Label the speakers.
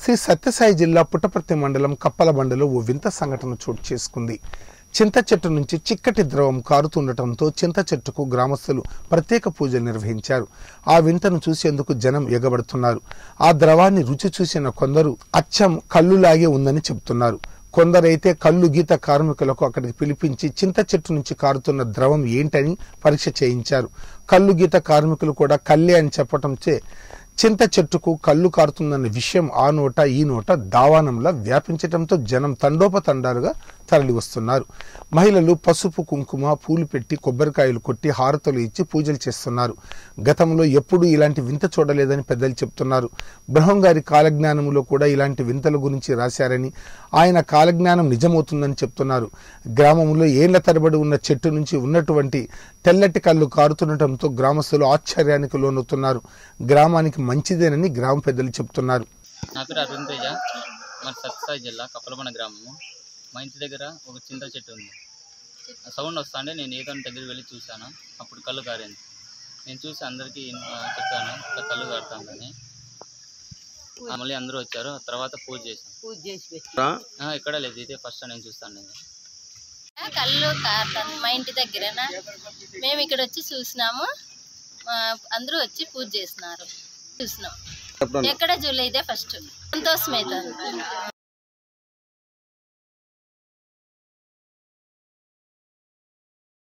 Speaker 1: శ్రీ సత్యసాయి జిల్లా పుట్టపర్తి మండలం కప్పలబండలో ఓ వింత సంఘటన చోటు చేసుకుంది చింత చెట్టు నుంచి చిక్కటి ద్రవం కారుతుండటంతో చింత చెట్టుకు గ్రామస్తులు ప్రత్యేక పూజలు నిర్వహించారు ఆ వింతను చూసేందుకు జనం ఎగబడుతున్నారు ఆ ద్రవాన్ని రుచి చూసిన కొందరు అచ్చం కళ్ళులాగే ఉందని చెబుతున్నారు కొందరైతే కళ్ళు గీత కార్మికులకు అక్కడికి పిలిపించి చింత చెట్టు నుంచి కారుతున్న ద్రవం ఏంటని పరీక్ష చేయించారు కళ్ళు గీత కార్మికులు కూడా కళ్ళే అని చెప్పటంచే చింత చెట్టుకు కళ్ళు కారుతుందన్న విషయం ఆ నోట ఈ నోట దావానంలా వ్యాపించటంతో జనం తండోపతండాలుగా తరలి వస్తున్నారు మహిళలు పసుపు కుంకుమ పూలు పెట్టి కొబ్బరికాయలు కొట్టి హారతులు ఇచ్చి పూజలు చేస్తున్నారు గతంలో ఎప్పుడూ ఇలాంటి వింత చూడలేదని పెద్దలు చెప్తున్నారు బ్రహ్మం గారి కాలజ్ఞానంలో కూడా ఇలాంటి వింతల గురించి రాశారని ఆయన కాలజ్ఞానం నిజమవుతుందని చెప్తున్నారు గ్రామంలో ఏళ్ల తరబడి ఉన్న చెట్టు నుంచి ఉన్నటువంటి తెల్లటి కళ్ళు కారుతుండటంతో గ్రామస్తులు ఆశ్చర్యానికి లోనవుతున్నారు గ్రామానికి మంచిదేనని గ్రామ పెద్దలు చెప్తున్నారు
Speaker 2: నా పేరు అరుణ్ తేజ మన సత్యసాయి జిల్లా కప్పలబండ గ్రామము మా ఇంటి దగ్గర ఒక చింత చెట్టు ఉంది ఆ సౌండ్ వస్తాంటే నేను ఏదో దగ్గర వెళ్ళి చూశాను అప్పుడు కళ్ళు కారింది నేను చూసి అందరికీ ఆ, చెప్పాను ఇట్లా కళ్ళు కారుతామని ఆ, మళ్ళీ అందరూ వచ్చారు ఆ తర్వాత పూజ చేశాను
Speaker 3: పూజ చేసి పెట్టి
Speaker 2: ఆ, ఇక్కడ లేదు ఇదే ఫస్ట్ నేను చూస్తాను నేను
Speaker 4: కళ్ళు కారుతాను మా ఇంటి దగ్గరన మేము ఇక్కడ వచ్చి చూసినాము ఆ, అందరూ వచ్చి పూజ చేస్తున్నారు చూసినాం ఎక్కడ చూడలే ఇదే ఫస్ట్ సంతోషం అవుతుంది